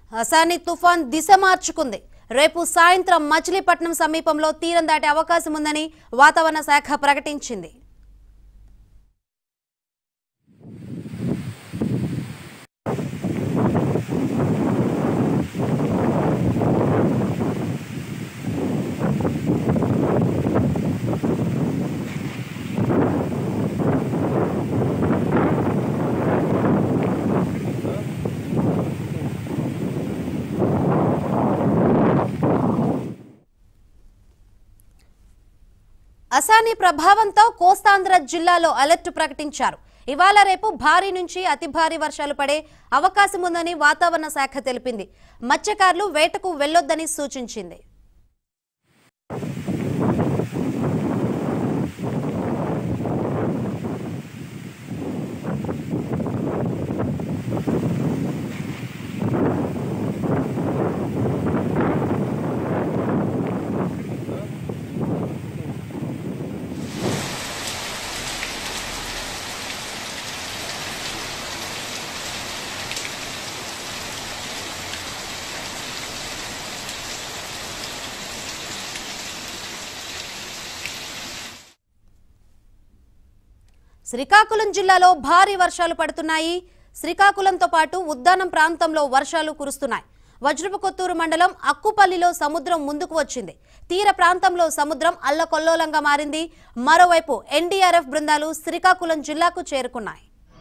హసాని తుఫాన్ దిశ మార్చుకుంది రేపు సాయంత్రం మచిలీపట్నం సమీపంలో తీరం దాటే అవకాశం ఉందని వాతావరణ శాఖ ప్రకటించింది అసాని ప్రభావంతో కోస్తాంధ్ర జిల్లాలో అలర్ట్ ప్రకటించారు ఇవాళ రేపు భారీ నుంచి అతి భారీ వర్షాలు పడే అవకాశం ఉందని వాతావరణ శాఖ తెలిపింది మత్స్యకారులు వేటకు వెళ్లొద్దని సూచించింది శ్రీకాకుళం జిల్లాలో భారీ వర్షాలు పడుతున్నాయి శ్రీకాకుళంతో పాటు ఉద్దానం ప్రాంతంలో వర్షాలు కురుస్తున్నాయి వజ్రపు కొత్తూరు మండలం అక్కుపల్లిలో సముద్రం ముందుకు వచ్చింది తీర ప్రాంతంలో సముద్రం అల్లకొల్లోలంగా మారింది మరోవైపు ఎన్డీఆర్ఎఫ్ బృందాలు శ్రీకాకుళం జిల్లాకు చేరుకున్నాయి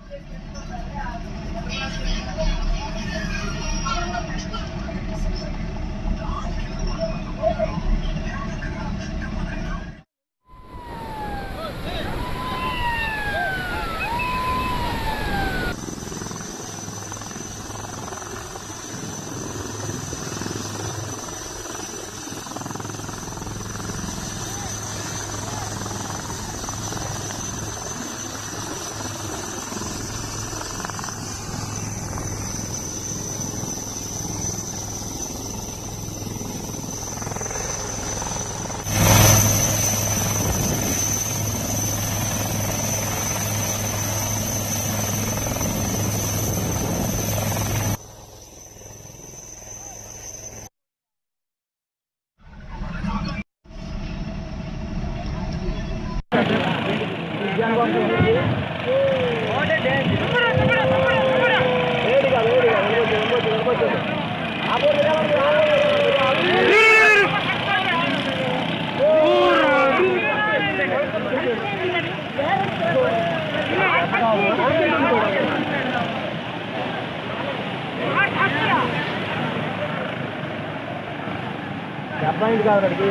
అబ్బాయి కాదు అడిగి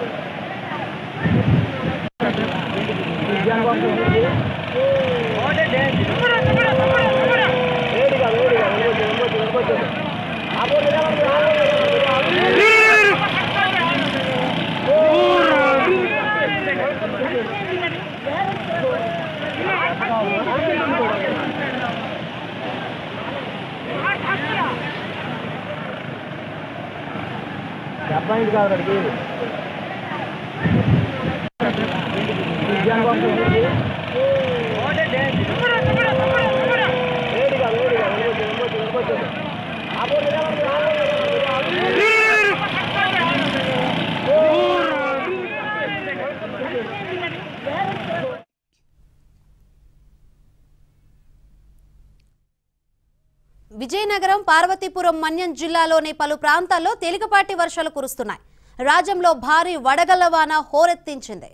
అబ్బాయి కాదు అడిగి విజయనగరం పార్వతీపురం మన్యం జిల్లాలోని పలు ప్రాంతాల్లో తేలికపాటి వర్షాలు కురుస్తున్నాయి రాజ్యంలో భారీ వడగళ్ల వాన హోరెత్తించింది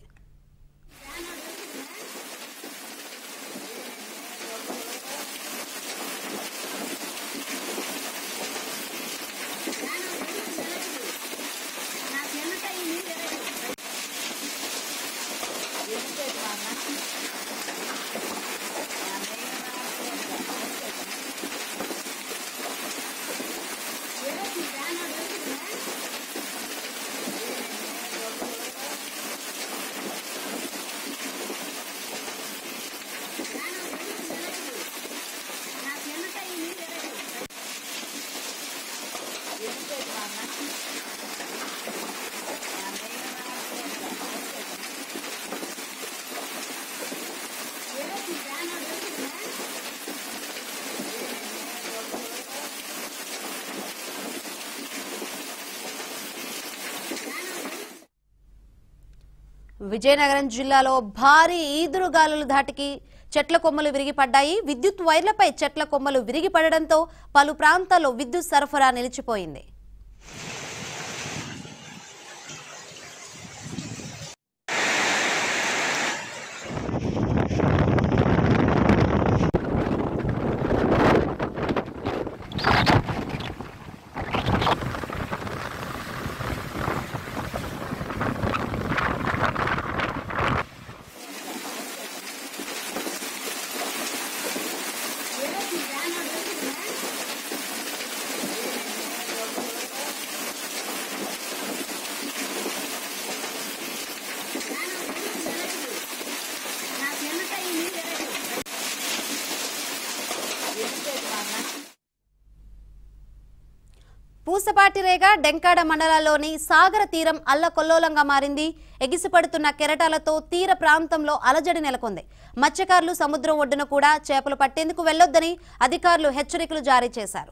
విజయనగరం జిల్లాలో భారీ ఈదురుగాలుల ధాటికి చెట్ల కొమ్మలు విరిగిపడ్డాయి విద్యుత్ వైర్లపై చెట్ల కొమ్మలు విరిగిపడడంతో పలు ప్రాంతాల్లో విద్యుత్ సరఫరా నిలిచిపోయింది పూసపాటిరేగ డెంకాడ మండలాల్లోని సాగర తీరం అల్లకొల్లోలంగా మారింది ఎగిసిపడుతున్న కెరటాలతో తీర ప్రాంతంలో అలజడి నెలకొంది మత్స్యకారులు సముద్రం ఒడ్డున కూడా చేపలు పట్టేందుకు వెళ్లొద్దని అధికారులు హెచ్చరికలు జారీ చేశారు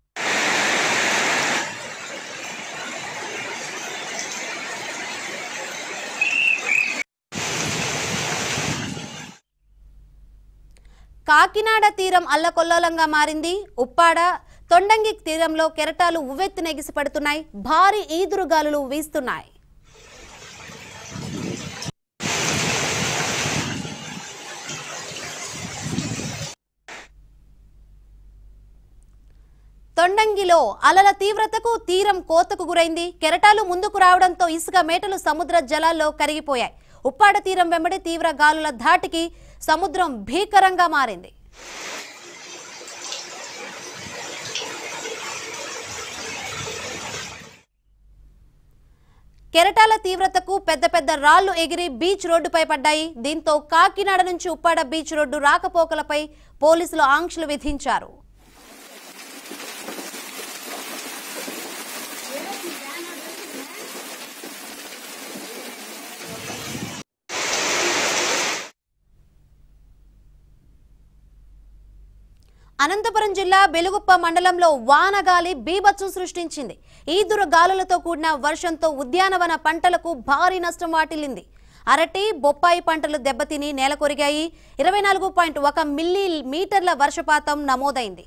కాకినాడ తీరం అల్లకొల్లోలంగా మారింది ఉప్పాడ తొండంగి తీరంలో కెరటాలు ఉవ్వెత్తున ఎగిసిపడుతున్నాయి భారీ ఈదురుగాలులు వీస్తున్నాయి తొండంగిలో అలల తీవ్రతకు తీరం కోతకు గురైంది కెరటాలు ముందుకు రావడంతో ఇసుక మేటలు సముద్ర జలాల్లో కరిగిపోయాయి ఉప్పాడ తీరం వెంబడి తీవ్ర గాలుల ధాటికి సముద్రం భీకరంగా మారింది కెరటాల తీవ్రతకు పెద్ద పెద్ద రాళ్లు ఎగిరి బీచ్ రోడ్డుపై పడ్డాయి దీంతో కాకినాడ నుంచి ఉప్పాడ బీచ్ రోడ్డు రాకపోకలపై పోలీసులు ఆంక్షలు విధించారు అనంతపురం జిల్లా బెలుగుప్ప మండలంలో వానగాలి బీభత్సం సృష్టించింది ఈదురు గాలులతో కూడిన వర్షంతో ఉద్యానవన పంటలకు భారీ నష్టం వాటిల్లింది అరటి బొప్పాయి పంటలు దెబ్బతిని నేలకొరిగాయి ఇరవై నాలుగు పాయింట్ ఒక మిల్లీ మీటర్ల వర్షపాతం నమోదైంది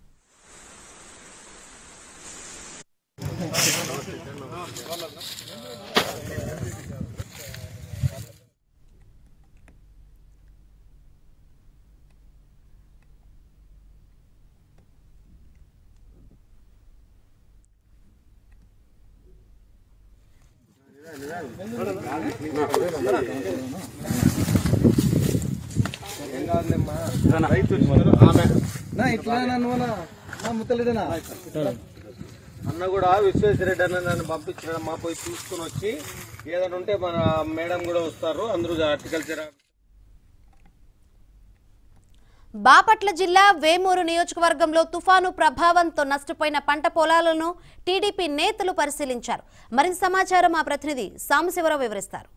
నా ఇట్లా నన్ను నా ముత్తలేదనా అన్న కూడా విశ్వేశ్వరరెడ్డి అన్న నన్ను పంపించడం మా పోయి తీసుకుని వచ్చి ఏదైనా ఉంటే మన మేడం కూడా వస్తారు అందరూ హార్టికల్చర్ బాపట్ల జిల్లా వేమూరు నియోజకవర్గంలో తుఫాను ప్రభావంతో నష్టపోయిన పంట పొలాలను టీడీపీ నేతలు పరిశీలించారు మరింత సమాచారం మా ప్రతినిధి సాంబశివరావు వివరిస్తారు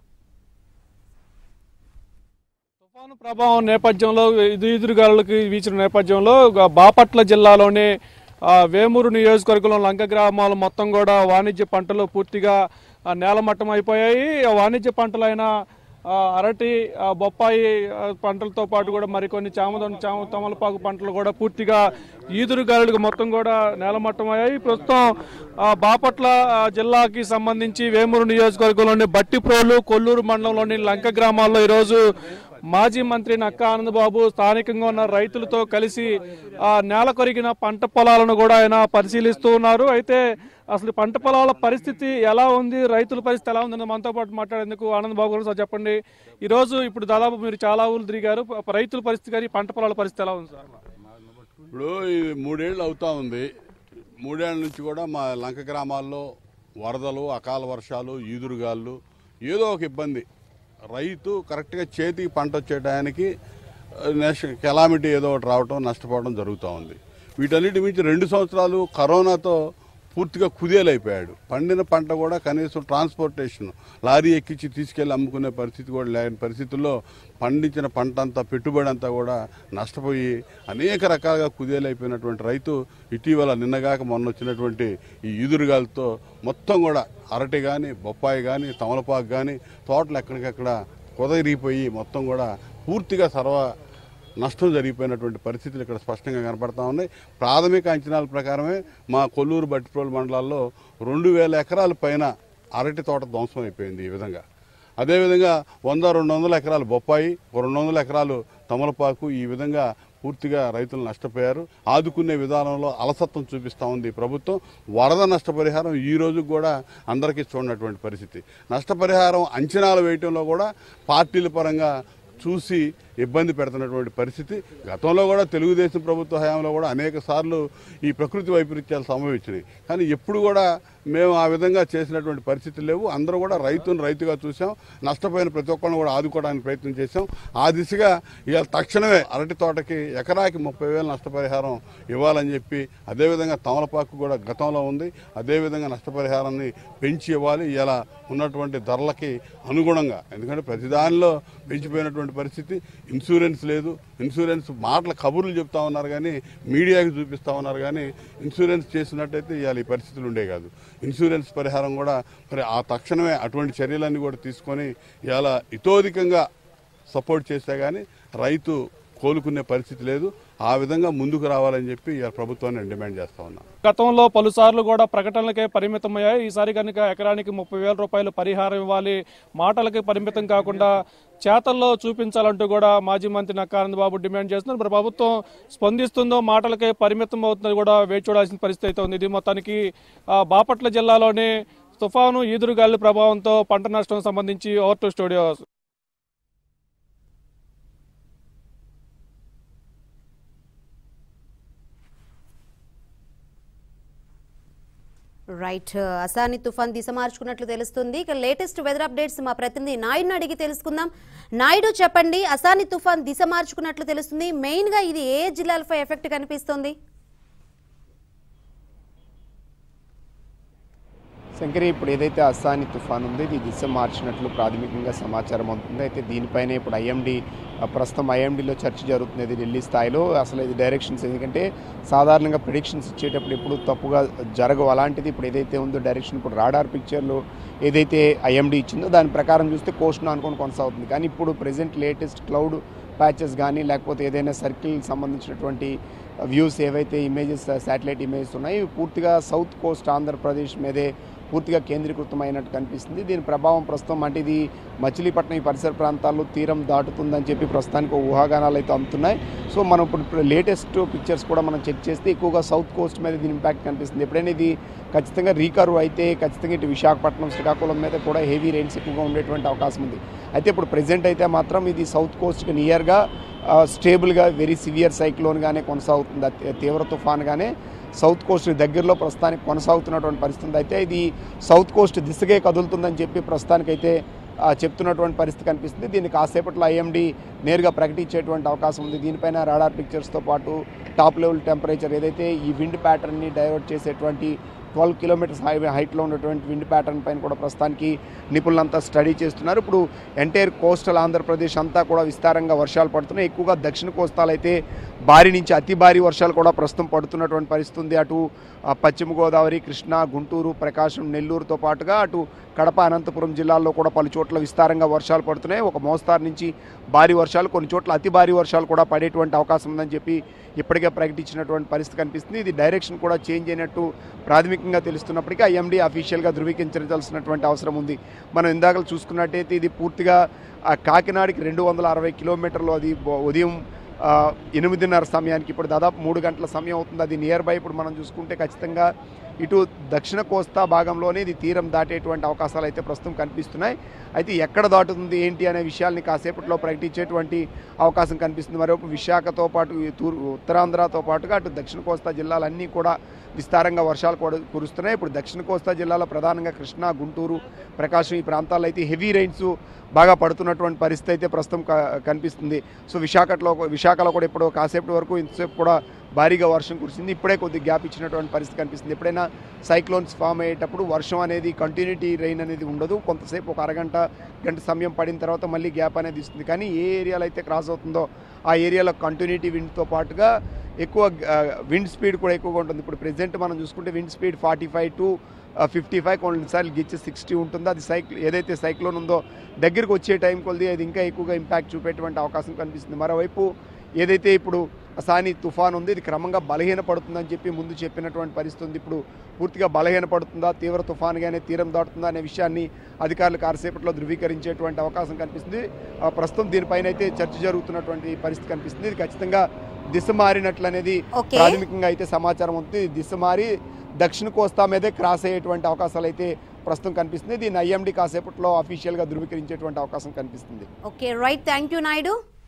తుఫాను ప్రభావం నేపథ్యంలో ఇది ఎదురుగాలులకు వీచిన నేపథ్యంలో గ- బాపట్ల జిల్లాలోని ఆ, వేమూరు నియోజకవర్గంలో లంక గ్రామాలు మొత్తం కూడా వాణిజ్య పంటలు పూర్తిగా ఆ, నేలమట్టం అయిపోయాయి ఆ వాణిజ్య పంటలైన ఆ, అరటి ఆ, బొప్పాయి ఆ, పంటలతో పాటు కూడా మరికొన్ని చామద చామ తమలపాకు పంటలు కూడా పూర్తిగా ఈదురు గాలులకు మొత్తం కూడా నేలమట్టం అయ్యాయి ప్రస్తుతం ఆ, బాపట్ల ఆ, జిల్లాకి సంబంధించి వేమూరు నియోజకవర్గంలోని బట్టిప్రోలు కొల్లూరు మండలంలోని లంక గ్రామాల్లో ఈరోజు మాజీ మంత్రి నక్కా ఆనందబాబు స్థానికంగా ఉన్న రైతులతో కలిసి ఆ నేల కొరిగిన పంట పొలాలను కూడా ఆయన పరిశీలిస్తూ ఉన్నారు అయితే అసలు పంట పొలాల పరిస్థితి ఎలా ఉంది రైతుల పరిస్థితి ఎలా ఉందని మనతో పాటు మాట్లాడేందుకు ఆనందబాబు గారు సార్ చెప్పండి ఈ రోజు ఇప్పుడు దాదాపు మీరు చాలా ఊళ్ళు తిరిగారు ప- రైతుల పరిస్థితి కానీ పంట పొలాల పరిస్థితి ఎలా ఉంది సార్ ఇప్పుడు ఇది మూడేళ్ళు అవుతా ఉంది మూడేళ్ల నుంచి కూడా మా లంక గ్రామాల్లో వరదలు అకాల వర్షాలు ఈదురుగాళ్ళు ఏదో ఒక ఇబ్బంది రైతు కరెక్ట్గా చేతికి పంట వచ్చే టయానికి నెక్స్ట్ కెలామిటీ ఏదో ఒకటి రావటం నష్టపోవడం జరుగుతూ ఉంది వీటన్నిటి మించి రెండు సంవత్సరాలు కరోనాతో పూర్తిగా కుదేలైపోయాడు పండిన పంట కూడా కనీసం ట్రాన్స్పోర్టేషన్ లారీ ఎక్కించి తీసుకెళ్లి అమ్ముకునే పరిస్థితి కూడా లేని పరిస్థితుల్లో పండించిన పంట అంతా పెట్టుబడి అంతా కూడా నష్టపోయి అనేక రకాలుగా కుదేలైపోయినటువంటి రైతు ఇటీవల నిన్నగాక మొన్న వచ్చినటువంటి ఈ ఈదురుగాలతో మొత్తం కూడా అరటి కానీ బొప్పాయి కానీ తమలపాకు కానీ తోటలు ఎక్కడికక్కడ కుదరిగిపోయి మొత్తం కూడా పూర్తిగా సర్వ నష్టం జరిగిపోయినటువంటి పరిస్థితులు ఇక్కడ స్పష్టంగా కనపడతా ఉన్నాయి ప్రాథమిక అంచనాల ప్రకారమే మా కొల్లూరు బట్టిప్రోలు మండలాల్లో రెండు వేల ఎకరాల పైన అరటి తోట ధ్వంసం అయిపోయింది ఈ విధంగా అదేవిధంగా వంద రెండు వందల ఎకరాలు బొప్పాయి ఓ రెండు వందల ఎకరాలు తమలపాకు ఈ విధంగా పూర్తిగా రైతులు నష్టపోయారు ఆదుకునే విధానంలో అలసత్వం చూపిస్తూ ఉంది ఈ ప్రభుత్వం వరద నష్టపరిహారం ఈ రోజు కూడా అందరికీ చూడనటువంటి పరిస్థితి నష్టపరిహారం అంచనాలు వేయటంలో కూడా పార్టీల పరంగా చూసి ఇబ్బంది పెడుతున్నటువంటి పరిస్థితి గతంలో కూడా తెలుగుదేశం ప్రభుత్వ హయాంలో కూడా అనేక సార్లు ఈ ప్రకృతి వైపరీత్యాలు సంభవించినాయి కానీ ఎప్పుడు కూడా మేము ఆ విధంగా చేసినటువంటి పరిస్థితులు లేవు అందరూ కూడా రైతును రైతుగా చూసాం నష్టపోయిన ప్రతి ఒక్కరిని కూడా ఆదుకోవడానికి ప్రయత్నం చేశాం ఆ దిశగా ఇవాళ తక్షణమే అరటి తోటకి ఎకరాకి ముప్పై వేలు నష్టపరిహారం ఇవ్వాలని చెప్పి అదేవిధంగా తమలపాకు కూడా గతంలో ఉంది అదేవిధంగా నష్టపరిహారాన్ని పెంచి ఇవ్వాలి ఇలా ఉన్నటువంటి ధరలకి అనుగుణంగా ఎందుకంటే ప్రతి దానిలో పెంచిపోయినటువంటి పరిస్థితి ఇన్సూరెన్స్ లేదు ఇన్సూరెన్స్ మాటల కబుర్లు చెప్తా ఉన్నారు కానీ మీడియాకి చూపిస్తా ఉన్నారు కానీ ఇన్సూరెన్స్ చేసినట్టయితే ఇవాళ ఈ పరిస్థితులు ఉండే కాదు ఇన్సూరెన్స్ పరిహారం కూడా మరి ఆ తక్షణమే అటువంటి చర్యలన్నీ కూడా తీసుకొని ఇవాళ ఇతోధికంగా సపోర్ట్ చేస్తే కానీ రైతు కోలుకునే పరిస్థితి లేదు ఆ విధంగా ముందుకు రావాలని చెప్పి ఇవాళ ప్రభుత్వాన్ని నేను డిమాండ్ చేస్తా ఉన్నాను గతంలో పలుసార్లు కూడా ప్రకటనలకే పరిమితమయ్యాయి ఈసారి కనుక ఎకరానికి ముప్పై వేల రూపాయలు పరిహారం ఇవ్వాలి మాటలకి పరిమితం కాకుండా చేతల్లో చూపించాలంటూ కూడా మాజీ మంత్రి నక్కానంద బాబు డిమాండ్ చేస్తున్నారు మరి ప్రభుత్వం స్పందిస్తుందో మాటలకే పరిమితం అవుతుందో కూడా వేచి చూడాల్సిన పరిస్థితి అయితే ఉంది ఇది మొత్తానికి ఆ, బాపట్ల జిల్లాలోని తుఫాను ఈదురుగాలి ప్రభావంతో పంట నష్టం సంబంధించి over to studios right Asani తుఫాన్ దిశ మార్చుకున్నట్లు తెలుస్తుంది ఇక లేటెస్ట్ వెదర్ అప్డేట్స్ మా ప్రతినిధి నాయుడుని అడిగి తెలుసుకుందాం నాయుడు చెప్పండి అసాని తుఫాన్ దిశ మార్చుకున్నట్లు తెలుస్తుంది మెయిన్ గా ఇది ఏ జిల్లాలపై ఎఫెక్ట్ కనిపిస్తుంది శంకరి ఇప్పుడు ఏదైతే అస్సాని తుఫాన్ ఉందో ఇది దిశ మార్చినట్లు ప్రాథమికంగా సమాచారం అందుతుంది అయితే దీనిపైన ఇప్పుడు ఐఎండి ప్రస్తుతం ఐఎండిలో చర్చ జరుగుతున్నది ఢిల్లీ స్థాయిలో అసలు ఇది డైరెక్షన్స్ ఎందుకంటే సాధారణంగా ప్రిడిక్షన్స్ ఇచ్చేటప్పుడు ఎప్పుడు తప్పుగా జరగవు అలాంటిది ఇప్పుడు ఏదైతే ఉందో డైరెక్షన్ ఇప్పుడు రాడార్ పిక్చర్లో ఏదైతే ఐఎండి ఇచ్చిందో దాని ప్రకారం చూస్తే కోస్ట్ను అనుకొని కొనసాగుతుంది కానీ ఇప్పుడు ప్రెసెంట్ లేటెస్ట్ క్లౌడ్ ప్యాచెస్ కానీ లేకపోతే ఏదైనా సర్కిల్ సంబంధించినటువంటి వ్యూస్ ఏవైతే ఇమేజెస్ శాటిలైట్ ఇమేజెస్ ఉన్నాయో ఇవి పూర్తిగా సౌత్ కోస్ట్ ఆంధ్రప్రదేశ్ మీదే పూర్తిగా కేంద్రీకృతమైనట్టు కనిపిస్తుంది దీని ప్రభావం ప్రస్తుతం అంటే ఇది మచిలీపట్నం ఈ పరిసర ప్రాంతాల్లో తీరం దాటుతుందని చెప్పి ప్రస్తుతానికి ఒక ఊహాగానాలు అయితే అందుతున్నాయి సో మనం ఇప్పుడు లేటెస్ట్ పిక్చర్స్ కూడా మనం చెక్ చేస్తే ఎక్కువగా సౌత్ కోస్ట్ మీద దీని ఇంపాక్ట్ కనిపిస్తుంది ఎప్పుడైనా ఇది ఖచ్చితంగా రీకర్వ్ అయితే ఖచ్చితంగా ఇటు విశాఖపట్నం శ్రీకాకుళం మీద కూడా హెవీ రెయిన్స్ ఎక్కువగా ఉండేటువంటి అవకాశం ఉంది అయితే ఇప్పుడు ప్రెజెంట్ అయితే మాత్రం ఇది సౌత్ కోస్ట్కి నియర్గా స్టేబుల్గా వెరీ సివియర్ సైక్లోన్గానే కొనసాగుతుంది అతి- తీవ్ర తుఫాన్గానే సౌత్ కోస్ట్ దగ్గరలో ప్రస్తుతానికి కొనసాగుతున్నటువంటి పరిస్థితి ఉంది. అయితే ఇది సౌత్ కోస్ట్ దిశగే కదులుతుందని చెప్పి ప్రస్తుతానికైతే ఆ, చెప్తున్నటువంటి పరిస్థితి కనిపిస్తుంది దీన్ని కాసేపట్లో ఐఎండి నేరుగా ప్రకటించేటువంటి అవకాశం ఉంది దీనిపైన రాడార్ పిక్చర్స్తో పాటు టాప్ లెవెల్ టెంపరేచర్ ఏదైతే ఈ విండ్ ప్యాటర్న్ని డైవర్ట్ చేసేటువంటి ట్వెల్వ్ కిలోమీటర్స్ హైవే హైట్లో ఉన్నటువంటి విండ్ ప్యాటర్న్ పైన కూడా ప్రస్తుతానికి నిపుణులంతా స్టడీ చేస్తున్నారు ఇప్పుడు ఎంటైర్ కోస్టల్ ఆంధ్రప్రదేశ్ అంతా కూడా విస్తారంగా వర్షాలు పడుతున్నాయి ఎక్కువగా దక్షిణ కోస్తాలు అయితే భారీ నుంచి అతి భారీ వర్షాలు కూడా ప్రస్తుతం పడుతున్నటువంటి పరిస్థితి ఉంది అటు ఆ, పశ్చిమ గోదావరి కృష్ణా గుంటూరు ప్రకాశం నెల్లూరుతో పాటుగా అటు కడప అనంతపురం జిల్లాల్లో కూడా పలు చోట్ల విస్తారంగా వర్షాలు పడుతున్నాయి ఒక మోస్తారు నుంచి భారీ వర్షాలు కొన్ని చోట్ల అతి భారీ వర్షాలు కూడా పడేటువంటి అవకాశం ఉందని చెప్పి ఇప్పటికే ప్రకటించినటువంటి పరిస్థితి కనిపిస్తుంది ఇది డైరెక్షన్ కూడా చేంజ్ అయినట్టు ప్రాథమికంగా తెలుస్తున్నప్పటికీ ఐఎండీ అఫీషియల్గా ధృవీకరించాల్సినటువంటి అవసరం ఉంది మనం ఇందాక చూసుకున్నట్టయితే ఇది పూర్తిగా ఆ, కాకినాడకి రెండు వందల అరవై కిలోమీటర్లు అది బో- ఉదయం ఆ, ఎనిమిదిన్నర సమయానికి ఇప్పుడు దాదాపు మూడు గంటల సమయం అవుతుంది అది నియర్ బై ఇప్పుడు మనం చూసుకుంటే ఖచ్చితంగా ఇటు దక్షిణ కోస్తా భాగంలోనే ఇది తీరం దాటేటువంటి అవకాశాలు అయితే ప్రస్తుతం కనిపిస్తున్నాయి అయితే ఎక్కడ దాటుతుంది ఏంటి అనే విషయాల్ని కాసేపట్లో ప్రకటించేటువంటి అవకాశం కనిపిస్తుంది మరోపు విశాఖతో పాటు ఈ తూర్ ఉత్తరాంధ్రతో పాటుగా అటు దక్షిణ కోస్తా జిల్లాలన్నీ కూడా విస్తారంగా వర్షాలు కూడా కురుస్తున్నాయి ఇప్పుడు దక్షిణ కోస్తా జిల్లాలో ప్రధానంగా కృష్ణా గుంటూరు ప్రకాశం ఈ ప్రాంతాల్లో అయితే హెవీ రైన్స్ బాగా పడుతున్నటువంటి పరిస్థితి అయితే ప్రస్తుతం క- కనిపిస్తుంది సో విశాఖలో విశాఖ విశాఖలో కూడా ఇప్పుడు కాసేపటి వరకు ఇంతసేపు కూడా భారీగా వర్షం కురిసింది ఇప్పుడే కొద్ది గ్యాప్ ఇచ్చినటువంటి పరిస్థితి కనిపిస్తుంది ఎప్పుడైనా సైక్లోన్స్ ఫామ్ అయ్యేటప్పుడు వర్షం అనేది కంటిన్యూటీ రెయిన్ అనేది ఉండదు కొంతసేపు ఒక అరగంట గంట సమయం పడిన తర్వాత మళ్ళీ గ్యాప్ అనేది ఇస్తుంది కానీ ఏ ఏరియాలో అయితే క్రాస్ అవుతుందో ఆ ఏరియాలో కంటిన్యూటీ విండ్తో పాటుగా ఎక్కువ విండ్ స్పీడ్ కూడా ఎక్కువగా ఉంటుంది ఇప్పుడు ప్రెసెంట్ మనం చూసుకుంటే wind speed forty five to fifty five కొన్నిసార్లు గిచ్చి సిక్స్టీ ఉంటుందో అది సైక్లో ఏదైతే సైక్లోన్ ఉందో దగ్గరికి వచ్చే టైం కొద్ది అది ఇంకా ఎక్కువగా ఇంపాక్ట్ చూపేటువంటి అవకాశం కనిపిస్తుంది మరోవైపు ఏదైతే ఇప్పుడు అసాని తుఫాన్ ఉంది ఇది క్రమంగా బలహీనపడుతుందని చెప్పి ముందు చెప్పినటువంటి పరిస్థితి ఉంది ఇప్పుడు పూర్తిగా బలహీనపడుతుందా తీవ్ర తుఫాన్గానే తీరం దాటుతుందా అనే విషయాన్ని అధికారులు కాసేపట్లో ధృవీకరించేటువంటి అవకాశం కనిపిస్తుంది ఆ, ప్రస్తుతం దీనిపైన అయితే చర్చ జరుగుతున్నటువంటి పరిస్థితి కనిపిస్తుంది ఇది ఖచ్చితంగా దిశ మారినట్లు అనేది ఓకే. ప్రాథమికంగా అయితే సమాచారం ఉంది దిశ మారి దక్షిణ కోస్తా మీదే క్రాస్ అయ్యేటువంటి అవకాశాలు అయితే ప్రస్తుతం కనిపిస్తుంది దీన్ని ఐఎండి కాసేపట్లో అఫీషియల్గా ధృవీకరించేటువంటి అవకాశం కనిపిస్తుంది okay right thank you Naidu